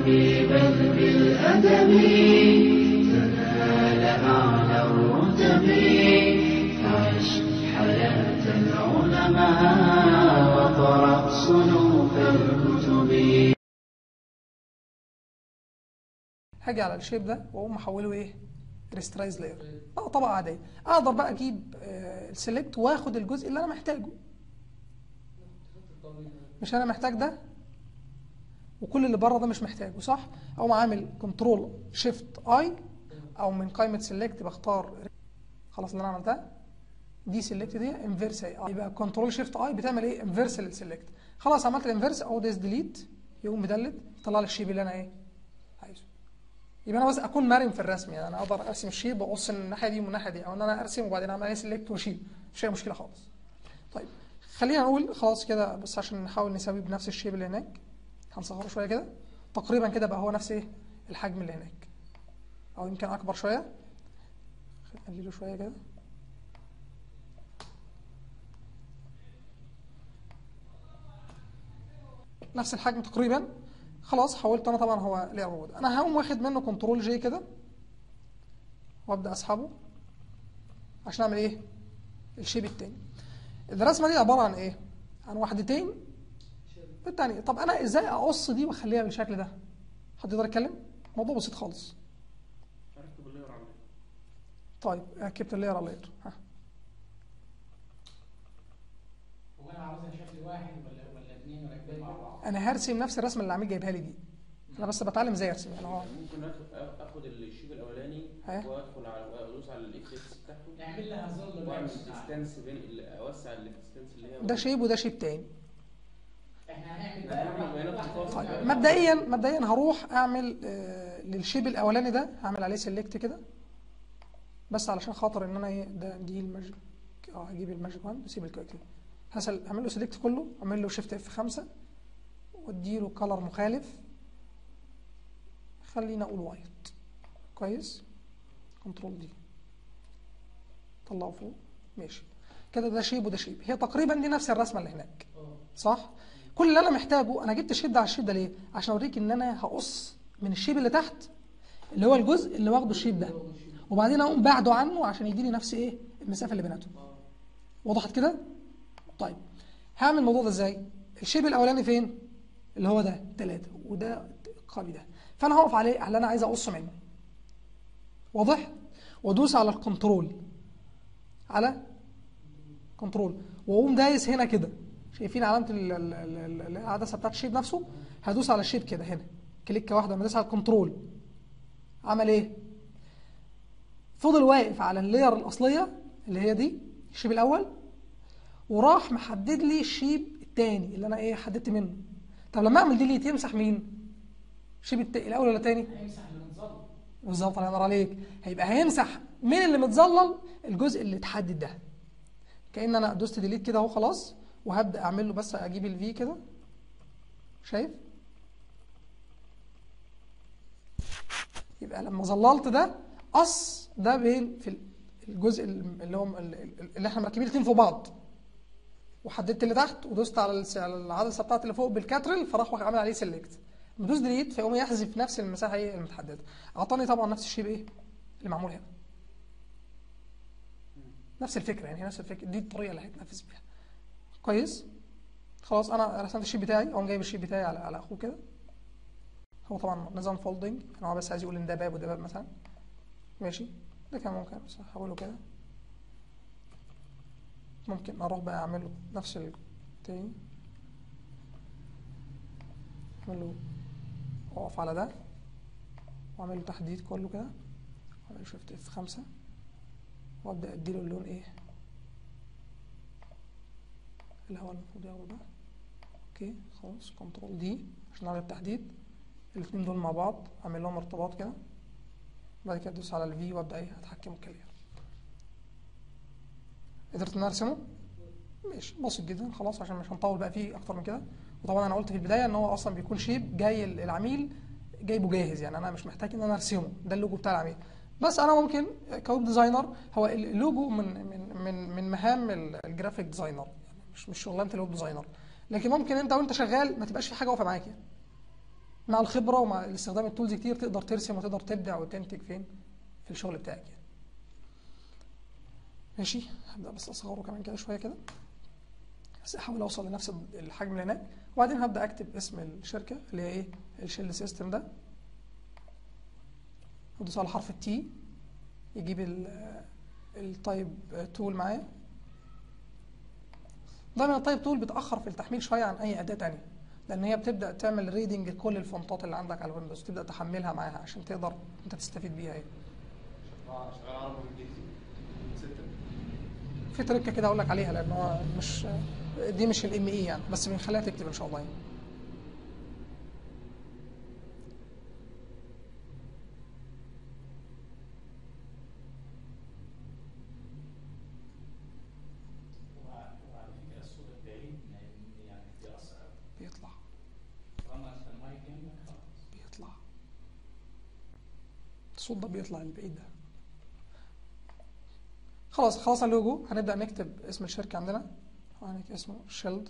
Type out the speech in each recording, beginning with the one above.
حبيبا بالأدب تنال أعلى الرتب فعش حياة العلماء وقرأ صنوف الكتب هاجي على الشيب ده واقوم محوله ايه ريسترايز لاير اه طبقه عاديه اقدر بقى اجيب السيلكت واخد الجزء اللي انا محتاجه مش انا محتاج ده وكل اللي بره ده مش محتاجه صح اقوم عامل كنترول شيفت اي او من قائمه سيلكت بختار خلاص اللي انا عملتها دي سيلكت دي انفيرس اي يبقى كنترول شيفت اي بتعمل ايه انفيرس للسيلكت خلاص عملت الانفيرس او ديس ديليت يقوم مدلت يطلع لي الشيب اللي انا ايه عايزه يبقى انا بس اكون مرن في الرسم يعني انا اقدر ارسم الشيب واقص من الناحيه دي ومن الناحيه دي او ان انا ارسم وبعدين اعمل عليه سيلكت واشيل مش هي مشكله خالص طيب خلينا نقول خلاص كده بس عشان نحاول نساوي بنفس الشيب اللي هناك هنصغره شويه كده تقريبا كده بقى هو نفس ايه الحجم اللي هناك او يمكن اكبر شويه نقلله شويه كده نفس الحجم تقريبا خلاص حولت انا طبعا هو ليه موجود انا هقوم واخد منه كنترول جي كده وابدا اسحبه عشان اعمل ايه الشيب التاني الرسمه دي عباره عن ايه عن وحدتين بالتانية طب انا ازاي اقص دي واخليها بالشكل ده حد يقدر يتكلم موضوع بسيط خالص هركب اللير على اللير. طيب ركبت اللير على اللير ها هو انا عاوزها شكل واحد ولا ولا اثنين راكبين مع بعض انا هرسم نفس الرسمه اللي العميل جايبها لي دي انا بس بتعلم ازاي ارسم يعني هو ممكن آخد- اخد الشيب الاولاني ها؟ وادخل على وادوس على الاكس بتاعته نعمل لها ظل واعمل بس. ديستانس بين ال- اوسع الديستانس اللي هي ده شيب وده شيب تاني احنا هنعمل هنعمل بيانات واحدة متواصلة. واحدة. طيب مبدئيا مبدئيا هروح اعمل آه، للشيب الاولاني ده هعمل عليه سيلكت كده بس علشان خاطر ان انا ايه ده دي الماجيك اه هجيب الماجيك وان واسيب الكويك كده هسل اعمل له سيلكت كله اعمل له شيفت اف 5 واديله كلر مخالف خلينا اقول وايت كويس كنترول دي طلعه فوق ماشي كده ده شيب وده شيب هي تقريبا دي نفس الرسمه اللي هناك صح كل اللي انا محتاجه انا جبت الشيب ده على الشيب ده ليه عشان اوريك ان انا هقص من الشيب اللي تحت اللي هو الجزء اللي واخده الشيب ده وبعدين اقوم بعده عنه عشان يديني نفس ايه المسافه اللي بيناتهم وضحت كده طيب هعمل الموضوع ده ازاي الشيب الاولاني فين اللي هو ده ثلاثة وده القابي ده فانا هقف عليه على اللي انا عايز اقص منه واضح وادوس على الكنترول على كنترول واقوم دايس هنا كده شايفين علامه ال- ال- ال- ال- العدسه بتاعت الشيب نفسه هدوس على الشيب كده هنا كليكه واحده لما ادوس على الكنترول عمل ايه فضل واقف على اللاير الاصليه اللي هي دي الشيب الاول وراح محدد لي الشيب الثاني اللي انا ايه حددت منه طب لما اعمل ديليت يمسح مين الشيب الت- الاول ولا الثاني هيمسح اللي متظلم بالظبط الله ينور عليك هيبقى هيمسح من اللي متظلل الجزء اللي اتحدد ده كأن انا دوست ديليت كده اهو خلاص وهبدأ اعمل له بس اجيب الفي كده شايف يبقى لما ظللت ده قص ده بين في الجزء اللي هو اللي احنا مركبين الاثنين فوق بعض وحددت اللي تحت ودوست على الس- على العدسه بتاعت اللي فوق بالكاترل فراح عامل عليه سيلكت بدوس ديليت فيقوم يحذف نفس المساحه ايه المتحدده اعطاني طبعا نفس الشيء ايه اللي معمول هنا نفس الفكره يعني هي نفس الفكره دي الطريقه اللي هيتنفذ بيها كويس خلاص انا رسمت الشيب بتاعي اقوم جايب الشيب بتاعي على على اخوه كده هو طبعا نظام فولدنج يعني هو بس عايز يقول ان ده باب وده باب مثلا ماشي ده كان ممكن بس هحوله كده ممكن اروح بقى اعمل له نفس التاني اعمل له اقف على ده واعمل له تحديد كله كده واعمل له شيفت اف 5 وابدا اديله اللون ايه اللي هو المفروض ياخده ده اوكي خلاص كنترول دي عشان اعمل التحديد الاثنين دول مع بعض اعمل لهم ارتباط كده بعد كده ادوس على الفي وابدا ايه اتحكم كلير قدرت ان أنا ارسمه ماشي بسيط جدا خلاص عشان مش هنطول بقى فيه اكتر من كده وطبعا انا قلت في البدايه ان هو اصلا بيكون شيب جاي العميل جايبه جاهز يعني انا مش محتاج ان انا ارسمه ده اللوجو بتاع العميل بس انا ممكن كويب ديزاينر هو اللوجو من من من من مهام ال- الجرافيك ديزاينر يعني مش مش شغلانه الويب ديزاينر لكن ممكن انت وانت شغال ما تبقاش في حاجه واقفه معاك يعني مع الخبره ومع استخدام التولز كتير تقدر ترسم وتقدر تبدع وتنتج فين في الشغل بتاعك يعني. ماشي هبدا بس اصغره كمان كده شويه كده بس احاول اوصل لنفس الحجم اللي هناك وبعدين هبدا اكتب اسم الشركه اللي هي ايه الشيل سيستم ده ادوس على حرف التي يجيب ال- التايب تول معايا دايما التايب تول بتاخر في التحميل شويه عن اي اداه تانية لان هي بتبدا تعمل ريدنج لكل الفونتات اللي عندك على الويندوز تبدا تحملها معاها عشان تقدر انت تستفيد بيها يعني. شغال عربي وانجليزي ستة في تركه كده اقول لك عليها لان هو مش دي مش الام اي يعني بس بنخليها تكتب ان شاء الله يعني. وع- وعلى فكره الصوت البعيد ما- يعني بيأثر أوي. بيطلع طالما انت المايك جنبك خلاص بيطلع الصوت ده بيطلع البعيد ده خلاص خلاص اللوجو هنبدأ نكتب اسم الشركة عندنا هنكتب اسمه شيلد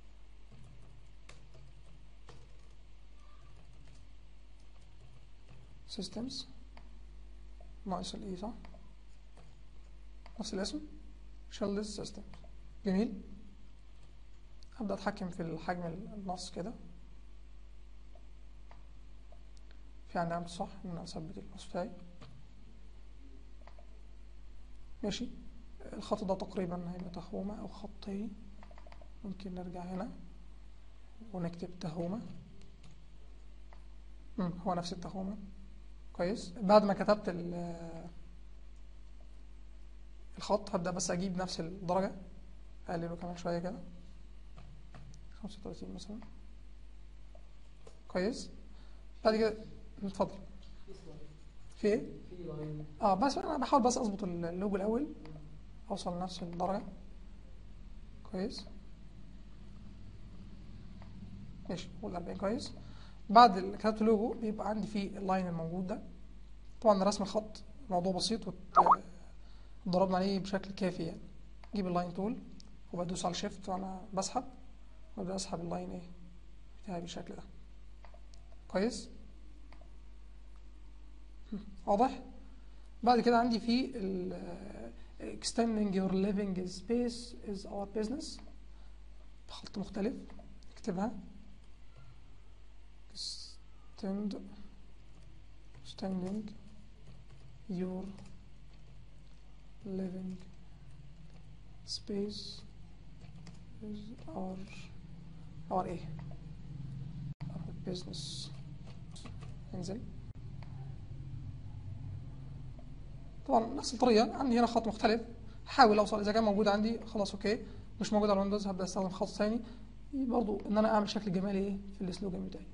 سيستمز ناقص الاي صح نفس الاسم شيلد سيستم جميل هبدأ اتحكم في الحجم النص كده في عندي علامة صح ان انا اثبت النص بتاعي ماشي الخط ده تقريبا هيبقى تهومة او خطين ممكن نرجع هنا ونكتب تهومة مم، هو نفس التهومة كويس بعد ما كتبت ال- الخط هبدأ بس اجيب نفس الدرجة اقلله كمان شوية كده 35 مثلا كويس بعد كده اتفضل في ايه؟ اه بس انا بحاول بس اظبط اللوجو الاول اوصل لنفس الدرجه كويس ماشي قول 40 كويس بعد ال- كتبت اللوجو بيبقى عندي فيه اللاين الموجود ده طبعا رسم الخط موضوع بسيط وضربنا عليه بشكل كافي يعني اجيب اللاين تول وبدوس على شيفت وانا بسحب وابدا اسحب اللاين ايه بتاعي بالشكل ده كويس واضح بعد كده عندي في ال uh, extending your living space is our business بخط مختلف اكتبها extend extending your living space is our our ايه our business انزل طبعا نفس الطريقه عندي هنا خط مختلف حاول اوصل اذا كان موجود عندي خلاص اوكي مش موجود على الويندوز هبدا استخدم خط ثاني برضو ان انا اعمل شكل جمالي ايه في السلوجان بتاعي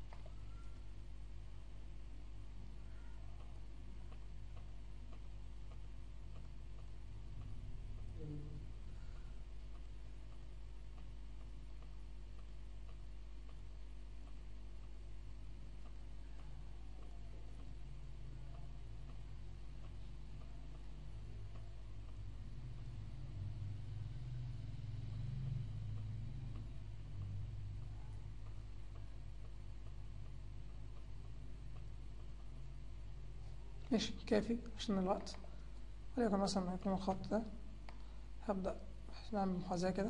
ماشي كافي عشان الوقت وليكن مثلا هيكون الخط ده هبدأ نعمل محاذاة كده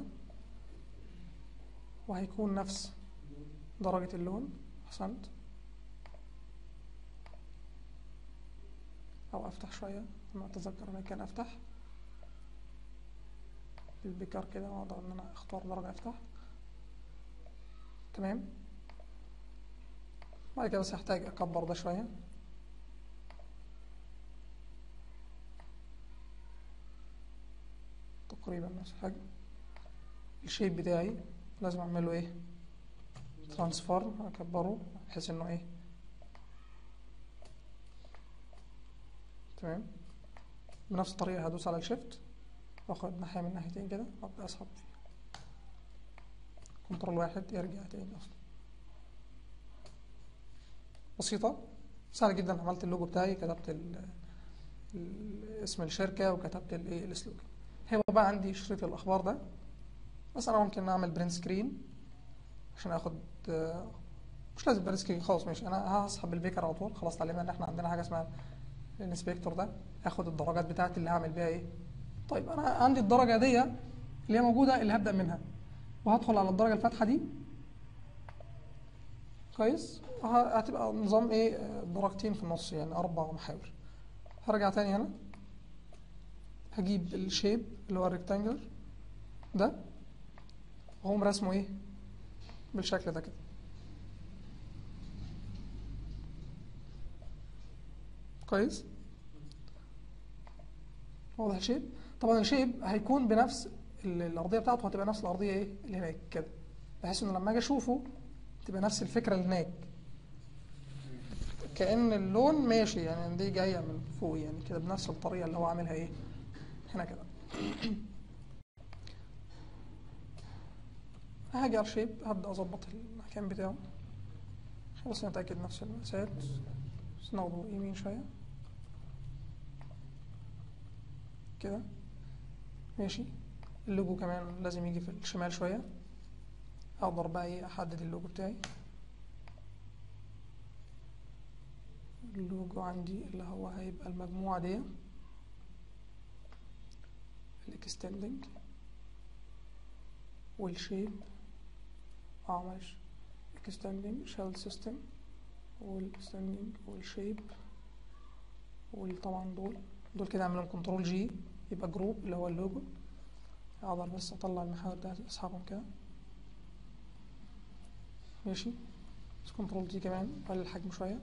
وهيكون نفس درجة اللون أحسنت أو أفتح شوية أنا أتذكر أنا كان أفتح بالبيكار كده وأقدر إن أنا أختار درجة أفتح تمام بعد كده بس هحتاج أكبر ده شوية تقريبا نفس الحجم الشيب بتاعي لازم اعمل له ايه ترانسفورم اكبره بحيث انه ايه تمام بنفس الطريقه هدوس على الشيفت واخد ناحيه من ناحيتين كده وابدا اسحب فيه كنترول واحد يرجع تاني اصلا بسيطه سهل جدا عملت اللوجو بتاعي كتبت ال ال- اسم الشركه وكتبت الايه السلوجان هيبقى بقى عندي شريط الاخبار ده بس انا ممكن اعمل برنت سكرين عشان اخد آه، مش لازم يبقى ريسكي خلاص ماشي انا هسحب البيكر على طول خلاص اتعلمنا ان احنا عندنا حاجه اسمها الانسبكتور ده اخد الدرجات بتاعتي اللي هعمل بيها ايه طيب انا عندي الدرجه دي اللي هي موجوده اللي هبدا منها وهدخل على الدرجه الفاتحه دي كويس وه- هتبقى نظام ايه آه، درجتين في النص يعني اربع محاور هرجع تاني هنا هجيب الشيب اللي هو الريكتانجلر ده واقوم رسمه ايه بالشكل ده كده كويس واضح الشيب طبعا الشيب هيكون بنفس ال- الارضيه بتاعته هتبقى نفس الارضيه ايه اللي هناك كده بحيث انه لما اجي اشوفه تبقى نفس الفكره اللي هناك كأن اللون ماشي يعني دي جايه من فوق يعني كده بنفس الطريقه اللي هو عاملها ايه هنا كده هاجي على الشيب هبدا اظبط المكان بتاعه بس نتاكد نفس المقاسات بس ناخده يمين شويه كده ماشي اللوجو كمان لازم يجي في الشمال شويه اقدر بقى ايه احدد اللوجو بتاعي اللوجو عندي اللي هو هيبقى المجموعة دي الاكستندنج والشيب اه معلش اكستندنج شيل سيستم والاكستندنج والشيب وطبعا دول دول كده اعملهم كنترول جي يبقى جروب اللي هو اللوجو اقدر بس اطلع المحاور بتاعتي اسحبهم كده ماشي بس كنترول جي كمان اقلل الحجم شويه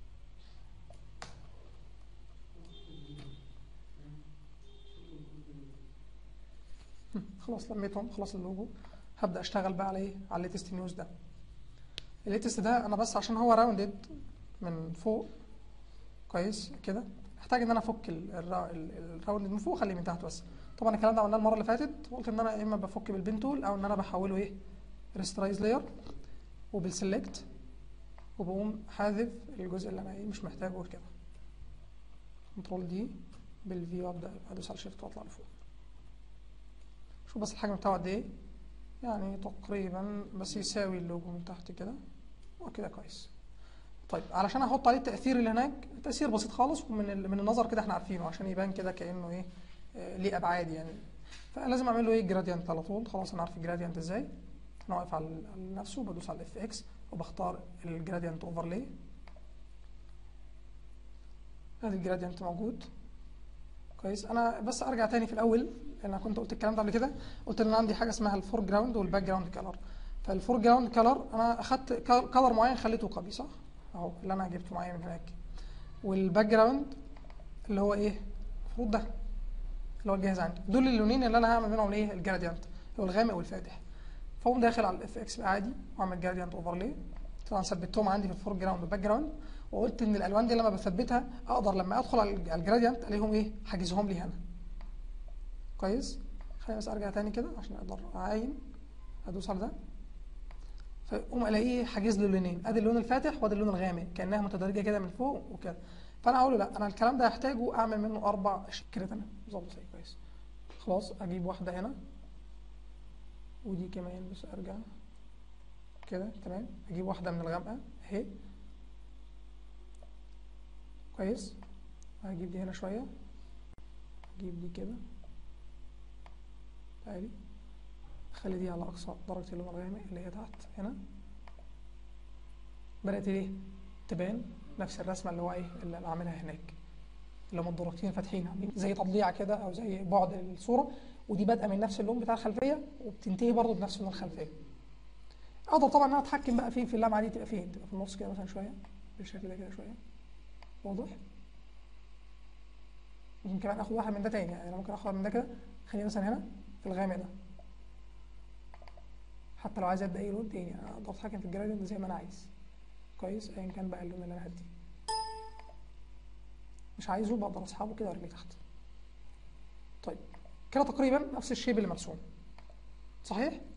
هم، خلاص لميتهم خلاص اللوجو هبدا اشتغل بقى على ايه على الليتست نيوز ده الليتست ده انا بس عشان هو راوندد من فوق كويس كده محتاج ان انا افك ال- الرا- ال- الراوند من فوق واخليه من تحت بس طبعا الكلام ده عملناه المره اللي فاتت وقلت ان انا يا اما بفك بالبين تول او ان انا بحوله ايه ريسترايز لاير وبالسلكت وبقوم حاذف الجزء اللي انا ايه مش محتاجه كده كنترول دي بالفي وابدا ادوس على شيفت واطلع لفوق شوف بس الحجم بتاعه قد ايه يعني تقريبا بس يساوي اللوجو من تحت كده وكده كويس طيب علشان احط عليه التاثير اللي هناك تاثير بسيط خالص ومن ال- من النظر كده احنا عارفينه عشان يبان كده كانه ايه آه، ليه ابعاد يعني فلازم اعمل له ايه جراديانت على طول خلاص انا عارف الجراديانت ازاي انا واقف على على نفسه بدوس على الاف اكس وبختار الجراديانت اوفرلاي ادي الجراديانت موجود كويس انا بس ارجع تاني في الاول لان انا كنت قلت الكلام ده قبل كده قلت ان انا عندي حاجه اسمها الفور جراوند والباك جراوند كلر فالفور جراوند كلر انا اخدت كلر معين خليته كوبي صح اهو اللي انا جبته معايا من هناك والباك جراوند اللي هو ايه المفروض ده اللي هو الجاهز عندي دول اللونين اللي انا هعمل منهم ايه الجراديانت اللي هو الغامق والفاتح فاقوم داخل على الاف اكس عادي واعمل جراديانت اوفرلاي طبعا ثبتهم عندي في الفور جراوند والباك جراوند وقلت ان الالوان دي لما بثبتها اقدر لما ادخل على الج- على الجراديانت الاقيهم ايه حاجزهم لي هنا كويس خليني بس ارجع تاني كده عشان اقدر اعاين ادوس على ده فاقوم الاقيه حاجز لي اللونين ادي اللون الفاتح وادي اللون الغامق كانها متدرجه كده من فوق وكده فانا اقول له لا انا الكلام ده هحتاجه اعمل منه اربع ش- كده تمام ظبط زي كويس خلاص اجيب واحده هنا ودي كمان بس ارجع كده تمام اجيب واحده من الغامقه اهي كويس هجيب دي هنا شويه اجيب دي كده تعالي اخلي دي على اقصى درجه اللون الغامق اللي هي تحت هنا بدات ايه تبان نفس الرسمه اللي هو ايه اللي أنا عاملها هناك اللي هم الدرجتين فاتحين عاملين زي تضليع كده او زي بعد الصوره ودي بادئه من نفس اللون بتاع الخلفيه وبتنتهي برضه بنفس لون الخلفيه اقدر طبعا ان انا اتحكم بقى فين في اللمعه دي تبقى فين تبقى في النص كده مثلا شويه بالشكل ده كده شويه واضح ممكن كمان اخد واحد من ده تاني يعني انا ممكن اخد من ده كده خليه مثلا هنا في الغامق ده حتى لو عايز ابدا اي لون تاني انا اقدر اتحكم في الجرادينت زي ما انا عايز كويس ايا كان بقى اللون اللي انا هديه مش عايزه بقدر اسحبه كده وارميه تحت طيب كده تقريبا نفس الشيب اللي مرسوم صحيح